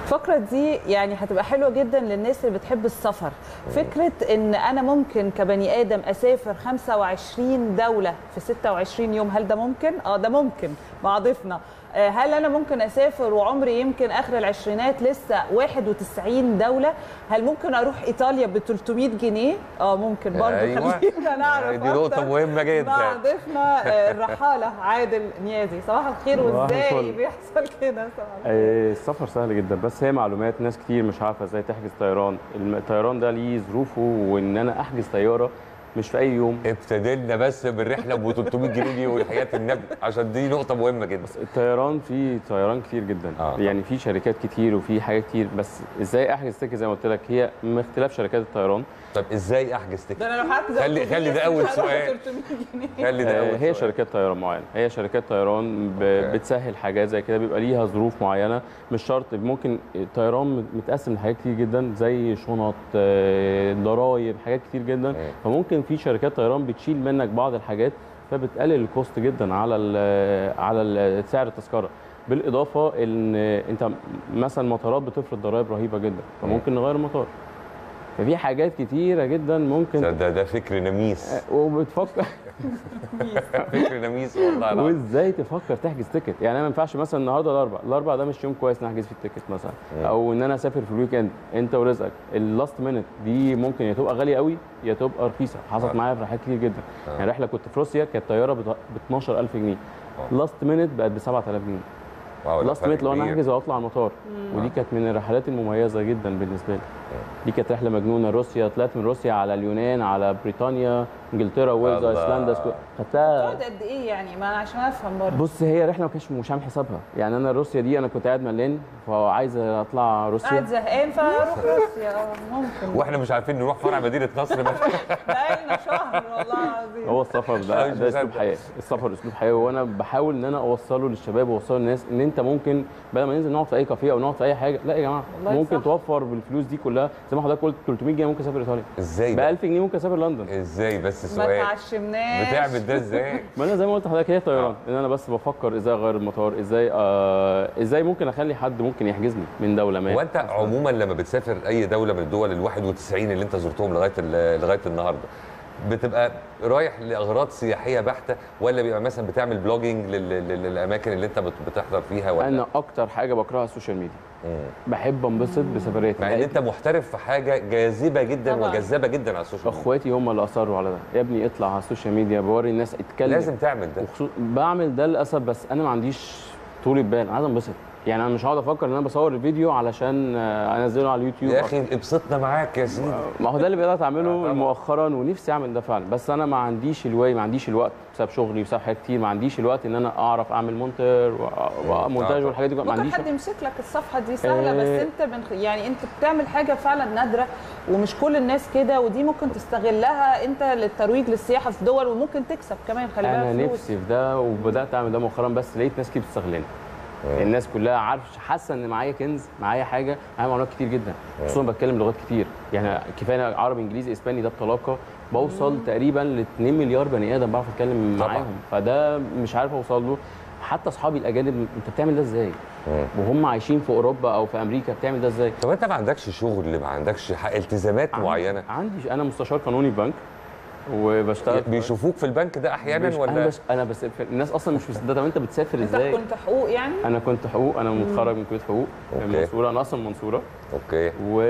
الفقره دي يعني هتبقى حلوه جدا للناس اللي بتحب السفر فكره ان انا ممكن كبني ادم اسافر 25 دوله في 26 يوم هل ده ممكن اه ده ممكن مع ضيفنا آه، هل انا ممكن اسافر وعمري يمكن اخر العشرينات لسه 91 دوله هل ممكن اروح ايطاليا ب 300 جنيه اه ممكن برضه أيوة. خلينا نعرف دي نقطة أكتر مهمة جدا. مع ضيفنا آه، الرحاله عادل نيازي صباح الخير صباح وازاي الفل. بيحصل كده صباح الخير. آه، السفر سهل جدا بس هي معلومات ناس كتير مش عارفه ازاي تحجز طيران الم- الطيران ده ليه ظروفه وان انا احجز طياره مش في اي يوم ابتدينا بس بالرحله ب 300 جنيه دي وحياه النبي عشان دي نقطه مهمه جدا الطيران فيه طيران كتير جدا آه. يعني في شركات كتير وفي حاجات كتير بس ازاي احجز تيكت زي ما قلت لك هي من اختلاف شركات الطيران طب ازاي احجز تيكت ده انا لو حد خلي- خلي ده أول سؤال. 300 جنيه خلي ده آه، أول هي سؤال. شركات طيران معينه هي شركات طيران ب- أوكي. بتسهل حاجات زي كده بيبقى ليها ظروف معينه مش شرط ممكن الطيران متقسم لحاجات كتير جدا زي شنط آه، ضرايب حاجات كتير جدا فممكن في شركات طيران بتشيل منك بعض الحاجات فبتقلل الكوست جدا على ال على ال سعر التذكره بالاضافه ان انت مثلا المطارات بتفرض ضرائب رهيبه جدا فممكن نغير المطار ففي حاجات كتيره جدا ممكن ده ده, ده فكر نميس وبتفكر فكر نميس والله العظيم وازاي تفكر تحجز تيكت يعني انا ما ينفعش مثلا النهارده الاربع الاربع ده مش يوم كويس نحجز فيه التيكت مثلا او ان انا اسافر في الويك اند انت ورزقك اللاست مينت دي ممكن يا تبقى غاليه قوي يا تبقى رخيصه حصلت آه. معايا في رحلات كتير جدا آه. يعني رحله كنت في روسيا كانت طياره ب 12000 جنيه آه. لاست مينت بقت ب 7000 جنيه واو، ده لاست فرق مينت لو انا كبير. هحجز واطلع على المطار ودي كانت من الرحلات المميزه جدا بالنسبه لي دي كانت رحله مجنونه روسيا طلعت من روسيا على اليونان على بريطانيا انجلترا ويلز الله. ايسلندا سكو- خدتها تقعد قد ايه يعني ما أنا عشان افهم برضه بص هي رحله ما كانش مش عامل حسابها يعني انا روسيا دي انا كنت قاعد ملان فعايز اطلع قاعد روسيا زهقان فاروح روسيا اه ممكن واحنا مش عارفين نروح فرع مدينه نصر بس بقالنا شهر والله العظيم هو السفر أنا ده مش ده اسلوب مصدق. حياه السفر اسلوب حياه وانا بحاول ان انا اوصله للشباب واوصله للناس ان انت ممكن بدل ما ننزل نقعد في اي كافيه او نقعد في اي حاجه لا يا جماعه والله ممكن صح. توفر بالفلوس دي كلها زي ما حضرتك قلت 300 جنيه ممكن اسافر ايطاليا ازاي ب بقى 1000 جنيه ممكن اسافر لندن ازاي بس ما سؤال تعشمناش بتعمل ده ازاي ما انا زي ما قلت لحضرتك هي طيران ان انا بس بفكر ازاي اغير المطار ازاي آه ازاي ممكن اخلي حد ممكن يحجزني من دوله ما هو انت عموما لما بتسافر اي دوله من الدول ال 91 اللي انت زرتهم لغايه ال- لغايه النهارده بتبقى رايح لاغراض سياحيه بحته ولا بيبقى مثلا بتعمل بلوجينج لل- لل- للاماكن اللي انت بت- بتحضر فيها ولا انا اكتر حاجه بكرهها السوشيال ميديا مم. بحب انبسط بسفريات مع ان انت محترف في حاجه جاذبه جدا طبعاً. وجذابه جدا على السوشيال ميديا اخواتي هم اللي اصروا على ده يا ابني اطلع على السوشيال ميديا بوري الناس اتكلم لازم تعمل ده وخصوص بعمل ده للاسف بس انا ما عنديش طولة بال انا عايز انبسط يعني انا مش هقعد افكر ان انا بصور الفيديو علشان آه، انزله على اليوتيوب يا اخي ابسطنا معاك يا سيدي ما هو ده اللي بدات آه، اعمله طبعاً. مؤخرا ونفسي اعمل ده فعلا بس انا ما عنديش الواي ما عنديش الوقت بسبب شغلي بسبب حاجات كتير ما عنديش الوقت ان انا اعرف اعمل مونتر و- ومونتاج طبعاً. والحاجات دي كلها ما ممكن عنديش حد يمسك لك الصفحه دي سهله بس آه. انت من يعني انت بتعمل حاجه فعلا نادره ومش كل الناس كده ودي ممكن تستغلها انت للترويج للسياحه في دول وممكن تكسب كمان خلي بالك انا فلوس. نفسي في ده وبدات اعمل ده مؤخرا بس لقيت ناس كتير بتستغلني الناس كلها عارف حاسه ان معايا كنز معايا حاجه معايا معلومات كتير جدا خصوصا بتكلم لغات كتير يعني كفايه أنا عربي انجليزي اسباني ده بطلاقه بوصل تقريبا ل 2 مليار بني ادم بعرف اتكلم طبعاً. معاهم فده مش عارف اوصل له حتى اصحابي الاجانب انت بتعمل ده ازاي وهم عايشين في اوروبا او في امريكا بتعمل ده ازاي طب انت ما عندكش شغل ما عندكش حق التزامات معينه عندي انا مستشار قانوني في بنك وبشتغل في- بيشوفوك في البنك ده احيانا مش- انا ولا بس انا بس الناس اصلا مش مصدقه طب انت بتسافر انت ازاي كنت حقوق يعني انا كنت حقوق انا متخرج من كليه حقوق من أوكي. المنصوره انا اصلا من المنصوره اوكي و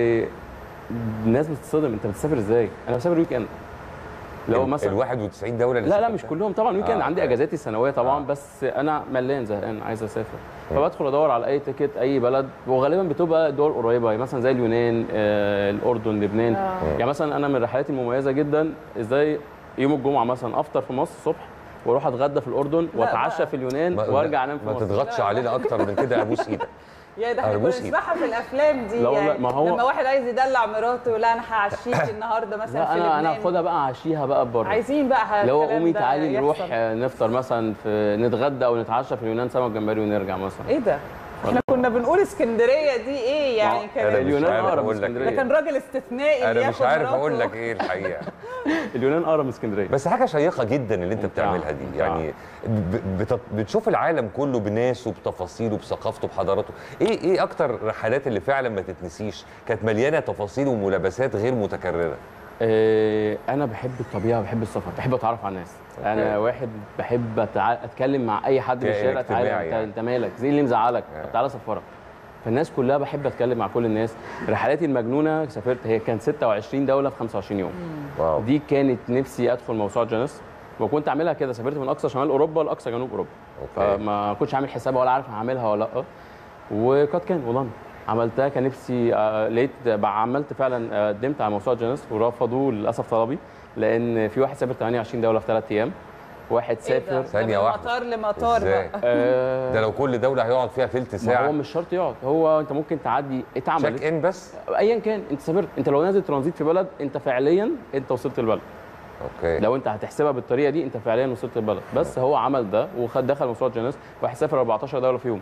الناس بتتصدم انت بتسافر ازاي انا بسافر ويك اند لو ال مثلا 91 دوله اللي لا لا سافرتها؟ مش كلهم طبعا ويك اند آه، عندي أوكي. اجازاتي السنويه طبعا آه. بس انا ملان زهقان عايز اسافر فبدخل ادور على اي تيكت اي بلد وغالبا بتبقى دول قريبه يعني مثلا زي اليونان آه، الاردن لبنان آه. يعني مثلا انا من رحلاتي المميزه جدا ازاي يوم الجمعه مثلا افطر في مصر الصبح واروح اتغدى في الاردن واتعشى بقى. في اليونان ما- وارجع انام في ما مصر تضغطش لا، علينا اكتر من كده ابوس ايدك يا ده احنا كنا أرجوك. بنسمعها في الافلام دي لا والله، يعني ما هو- لما واحد عايز يدلع مراته لا انا هعشيك النهارده مثلا لا في انا انا لبنان. هاخدها بقى اعشيها بقى بره عايزين بقى لو الكلام قومي ده تعالي نروح يحصل. آه، نفطر مثلا في نتغدى او نتعشى في اليونان سمك جمبري ونرجع مثلا ايه ده؟ احنا كنا كنا بنقول اسكندريه دي ايه يعني ما- انا كانت مش اليونان عارف أقرب اقول لك اسكندرية. ده إيه. كان راجل استثنائي اللي انا مش ياخد عارف مراته. اقول لك ايه الحقيقه اليونان اقرب من اسكندريه بس حاجه شيقه جدا اللي انت ممتعة. بتعملها دي ممتعة. يعني ب- بت- بتشوف العالم كله بناسه بتفاصيله بثقافته بحضارته ايه ايه اكتر الرحلات اللي فعلا ما تتنسيش كانت مليانه تفاصيل وملابسات غير متكرره آه، انا بحب الطبيعه بحب السفر بحب اتعرف على الناس أوكي. انا واحد بحب أتع... اتكلم مع اي حد في كائن الشارع اجتماعي تعالى انت, يعني. انت مالك زي اللي مزعلك آه. طب تعالى سفرك فالناس كلها بحب اتكلم مع كل الناس رحلاتي المجنونه سافرت هي كانت 26 دوله في 25 يوم واو دي كانت نفسي ادخل موسوعه جينيس وكنت اعملها كده سافرت من اقصى شمال اوروبا لاقصى جنوب اوروبا أوكي. فما كنتش عامل حسابها ولا عارف هعملها ولا لا وقد كان والله عملتها كان نفسي آه، لقيت بقى عملت فعلا آه، قدمت على موسوعه جينيس ورفضوا للاسف طلبي لان في واحد سافر 28 دوله في ثلاث ايام واحد إيه ده؟ سافر ده ثانية من واحدة. مطار لمطار إزاي؟ بقى آه، ده لو كل دوله هيقعد فيها تلت ما ساعه هو مش شرط يقعد هو انت ممكن تعدي اتعملت تشيك ان بس ايا كان انت سافرت انت لو نازل ترانزيت في بلد انت فعليا انت وصلت البلد اوكي لو انت هتحسبها بالطريقه دي انت فعليا وصلت البلد بس هو عمل ده وخد دخل موسوعه جينيس واحد سافر 14 دوله في يوم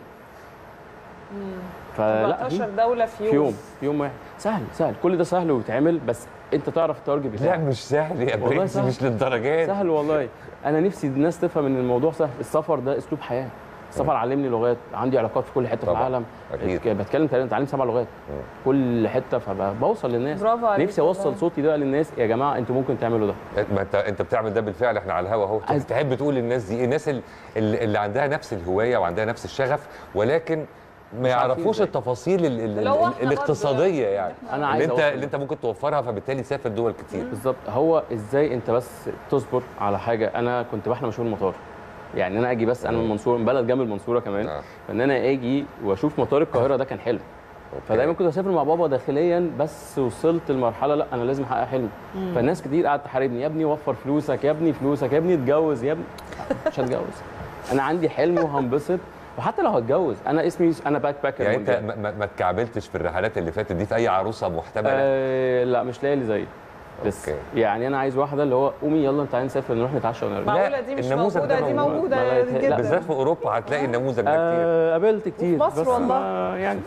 فلا 14 دوله في في يوم يوم في يوم واحد سهل سهل كل ده سهل ويتعمل بس انت تعرف التارجت لا بتاعك مش سهل يا والله برنس سهل. مش للدرجات سهل والله انا نفسي الناس تفهم ان الموضوع سهل السفر ده اسلوب حياه السفر علمني لغات عندي علاقات في كل حته في طبعاً. العالم أكيد. ك- بتكلم تقريبا اتعلمت سبع لغات كل حته فبوصل للناس برافو عليك نفسي والله. اوصل صوتي ده للناس يا جماعه انتوا ممكن تعملوا ده ما انت انت بتعمل ده بالفعل احنا على الهوا اهو عايز- تحب تقول للناس دي الناس ال- ال- اللي عندها نفس الهوايه وعندها نفس الشغف ولكن ما عارفين يعرفوش ازاي. التفاصيل ال- ال- اللي هو ال- احنا الاقتصاديه يعني انا اللي عايز انت أوصل اللي انت ممكن توفرها فبالتالي تسافر دول كتير بالظبط هو ازاي انت بس تصبر على حاجه انا كنت بحلم اشوف المطار يعني انا اجي بس انا من المنصوره من بلد جنب المنصوره كمان آه. فان انا اجي واشوف مطار القاهره ده كان حلم فدايما كنت اسافر مع بابا داخليا بس وصلت لمرحله لا انا لازم احقق حلمي فالناس كتير قعدت تحاربني يا ابني وفر فلوسك يا ابني فلوسك يا ابني اتجوز يا ابني مش هتجوز انا عندي حلم وهنبسط وحتى لو هتجوز انا اسمي انا باك باكر يعني انت ما, ما- ما اتكعبلتش في الرحلات اللي فاتت دي في اي عروسه محتمله آه لا مش لاقي اللي زيي لسه أوكي. يعني انا عايز واحده اللي هو قومي يلا تعالي نسافر نروح نتعشى ونرجع معقوله دي مش النموذج ده موجوده دي موجود. موجوده ما لا، جدا بالذات في اوروبا هتلاقي النموذج ده كتير آه قابلت كتير وفي مصر بس والله. ما يعني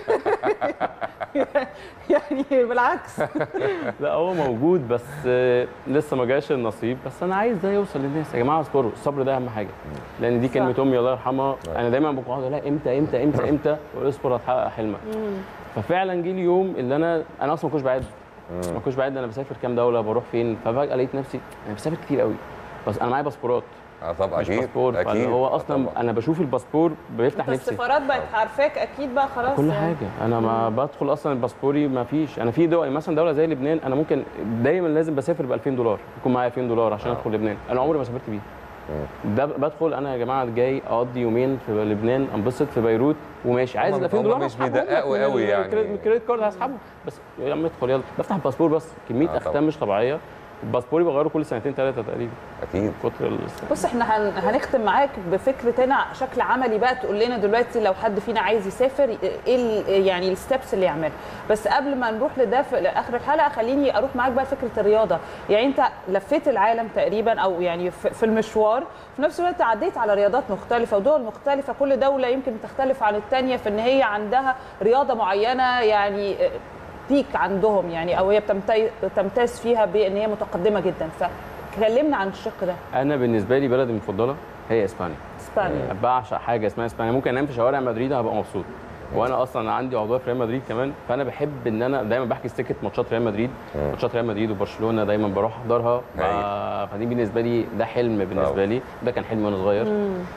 يعني بالعكس لا هو موجود بس آه لسه ما جاش النصيب بس انا عايز ده يوصل للناس يا جماعه اصبروا الصبر ده اهم حاجه لان دي كلمه صح. امي الله يرحمها انا دايما بقعد اقول لها امتى امتى امتى امتى واصبر هتحقق حلمك ففعلا جه اليوم اللي انا انا اصلا ما كنتش بعد ما كنتش بعد انا بسافر كام دوله بروح فين ففجاه لقيت نفسي انا بسافر كتير قوي بس انا معايا باسبورات اه طبعا مش اكيد باسبور فاللي اكيد هو آه اصلا طبعاً. انا بشوف الباسبور بيفتح انت نفسي السفارات بقت عارفاك اكيد بقى خلاص كل يعني. حاجه انا ما بدخل اصلا الباسبوري ما فيش انا في دول مثلا دوله زي لبنان انا ممكن دايما لازم بسافر ب 2000 دولار يكون معايا 2000 دولار عشان آه. ادخل لبنان انا عمري ما سافرت بيه ده بدخل انا يا جماعه جاي اقضي يومين في لبنان انبسط في بيروت وماشي عايز هم- ال 2000 هم دولار مش هسحبهم بيدققوا لك من قوي ال- يعني. الكريدت- من الكريدت كارد هسحبهم بس يا عم ادخل يلا بفتح الباسبور بس كميه آه طبعاً. اختام مش طبيعيه باسبوري بغيره كل سنتين ثلاثه تقريبا اكيد كتر ال- بص احنا هن... هنختم معاك بفكره هنا شكل عملي بقى تقول لنا دلوقتي لو حد فينا عايز يسافر ايه ال... يعني الستبس اللي يعملها بس قبل ما نروح لده في اخر الحلقه خليني اروح معاك بقى فكره الرياضه يعني انت لفيت العالم تقريبا او يعني في في المشوار في نفس الوقت عديت على رياضات مختلفه ودول مختلفه كل دوله يمكن تختلف عن الثانيه في ان هي عندها رياضه معينه يعني بيك عندهم يعني او هي بتمتاز تمتاز فيها بان هي متقدمه جدا فكلمنا عن الشق ده انا بالنسبه لي بلدي المفضله هي اسبانيا اسبانيا بعشق حاجه اسمها اسبانيا ممكن انام في شوارع مدريد هبقى مبسوط وانا اصلا عندي عضويه في ريال مدريد كمان فانا بحب ان انا دايما بحجز تيكت ماتشات ريال مدريد مم. ماتشات ريال مدريد وبرشلونه دايما بروح احضرها ف- فدي بالنسبه لي ده حلم بالنسبه طبعا. لي ده كان حلمي وانا صغير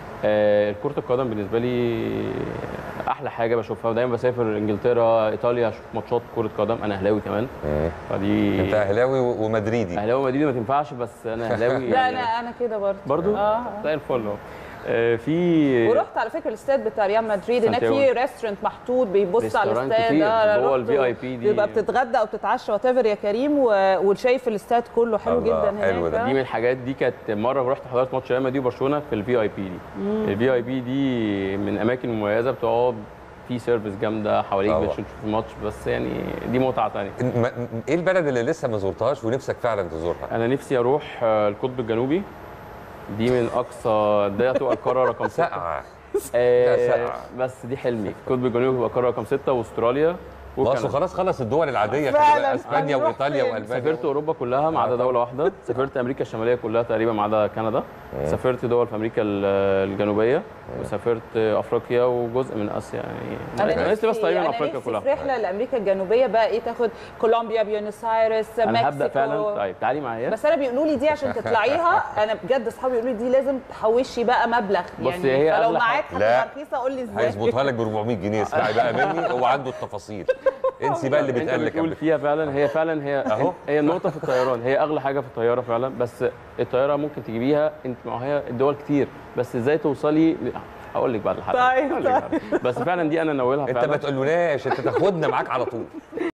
آه كره القدم بالنسبه لي احلى حاجه بشوفها ودايما بسافر انجلترا ايطاليا اشوف ماتشات كره قدم انا اهلاوي كمان مم. فدي انت اهلاوي و- ومدريدي اهلاوي مدريد ما تنفعش بس انا اهلاوي لا يعني انا انا كده برضه برضو اه زي الفل اهو آه، في ورحت على فكره الاستاد بتاع ريال مدريد هناك في سانتياغو. ريستورانت محطوط بيبص على ريستورانت الاستاد كتير، آه، جوه رحت ال VIP دي. بيبقى بتتغدى او بتتعشى وات يا كريم و- وشايف الاستاد كله حلو الله، جدا هناك حلو ده. آه. دي من الحاجات دي كانت مره رحت حضرت ماتش ريال مدريد وبرشلونه في الفي اي بي دي الفي اي بي دي من اماكن مميزه بتقعد في سيرفيس جامده حواليك طبعا. بتشوف الماتش بس يعني دي متعه ثانيه م- م- ايه البلد اللي لسه ما زرتهاش ونفسك فعلا تزورها؟ انا نفسي اروح آه، القطب الجنوبي دي من اقصى دي هتبقى القاره رقم ستة ساقعه آه، ساتر. بس دي حلمي القطب الجنوبي يبقى قاره رقم ستة واستراليا مصر وكندا خلاص خلص الدول العاديه فعلاً. خلي بالك، اسبانيا هنروح وايطاليا فين؟ والمانيا سافرت اوروبا كلها ما عدا دوله واحده سافرت امريكا الشماليه كلها تقريبا ما عدا كندا سافرت دول في امريكا ال- الجنوبيه وسافرت افريقيا وجزء من اسيا يعني انا ناقص لي بس نفسي تقريبا انا افريقيا نفسي كلها في رحله لامريكا الجنوبيه بقى ايه تاخد كولومبيا بيونس ايرس مكسيكو انا هبدا فعلا طيب تعالي معايا بس انا بيقولوا لي دي عشان تطلعيها انا بجد اصحابي يقولوا لي دي لازم تحوشي بقى مبلغ بصي، يعني هي فلو أغلى معاك حاجة. لا. حاجه رخيصه قول لي ازاي هيظبطها لك ب 400 جنيه اسمعي بقى مني هو عنده التفاصيل انسي بقى اللي انت بيتقال لك بتقول قبل فيها فعلا هي فعلا هي أهو. هي النقطه في الطيران هي اغلى حاجه في الطياره فعلا بس الطياره ممكن تجيبيها انت ما هي الدول كتير بس ازاي توصلي ل- هقول لك بعد الحلقه طيب، هقول لك بعد. بس فعلا دي انا ناويلها انت فعلا ما تقولوناش انت تاخدنا معاك على طول